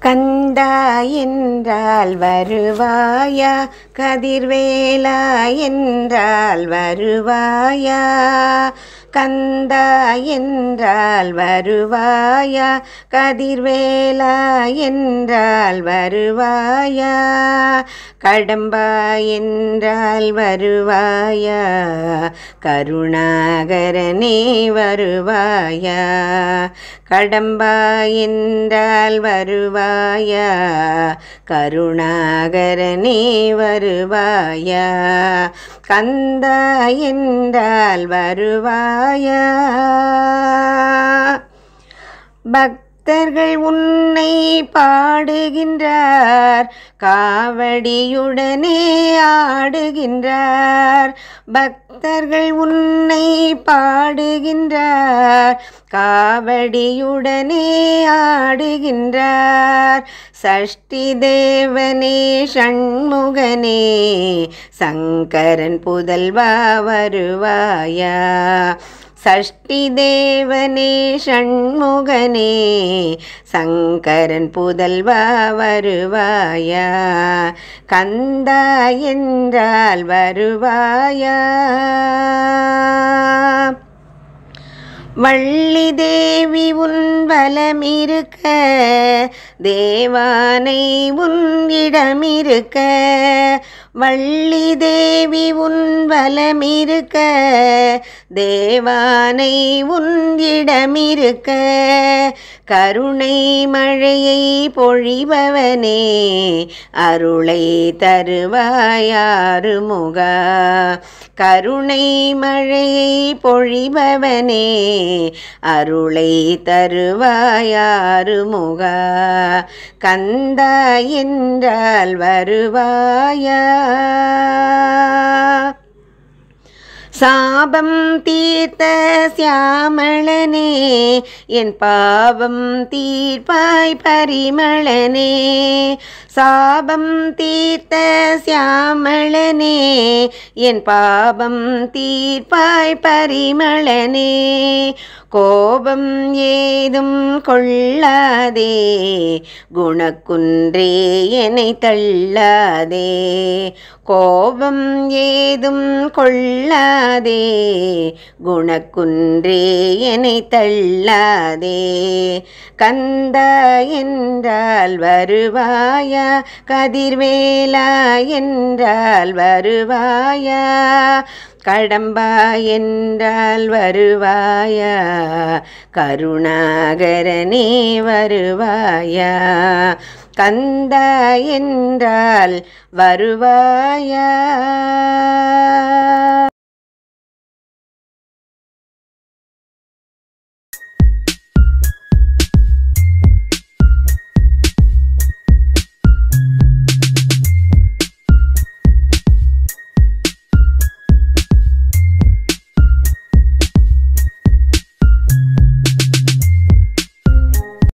கந்தா என்றால் வருவாயா கதிர்வேலா என்றால் வருவாயா கந்தா என்றால் வருவாயா கதிர்வேலா என்றால் வருவாயா கடம்பா என்றால் வருவாயா கருணாகரனே வருவாயா கடம்பா என்றால் வருவாயா கருணாகரனே வருவாயா கந்தா என்றால் வருவாயா பக்தர்கள் உன்னை பாடுகின்றார் காவடியுடனே ஆடுகின்றார் பக்தர்கள் உன்னை பாடுகின்றார் காவடியுடனே ஆடுகின்றார் சஷ்டி தேவனே ஷண்முகனே சங்கரன் புதல்வா வருவாயா சஷ்டி தேவனே ஷண்முகனே சங்கரன் புதல்வா வருவாயா கந்தா என்றால் வருவாயா வள்ளி தேவி உன் வலமிருக்க தேவானை உன் இடமிருக்க வள்ளி தேவி உன் வலமிருக்க தேவானை உன் இடமிருக்க கருணை மழையை பொழிபவனே அருளை தருவாயாறு முகா கருணை மழையை பொழிபவனே அருளை தருவாயாறு முகா கந்தா என்றால் வருவாயா சாபம் தீர்த்த சியாமளனே என் பாவம் தீர்ப்பாய் பரிமளனே சாபம் தீர்த்த சியாமளனே என் பாவம் தீர்ப்பாய் பரிமளனே கோபம் ஏதும் கொள்ளாதே குணக்குன்றே என்னை தள்ளாதே கோபம் ஏதும் கொள்ளாதே குணக்குன்றே என்னை தள்ளாதே கந்தா என்றால் வருவாயா கதிர்வேலா என்றால் வருவாயா கடம்பா என்றால் வருவாயா கருணாகரனே வருவாயா கந்தா என்றால் வருவாயா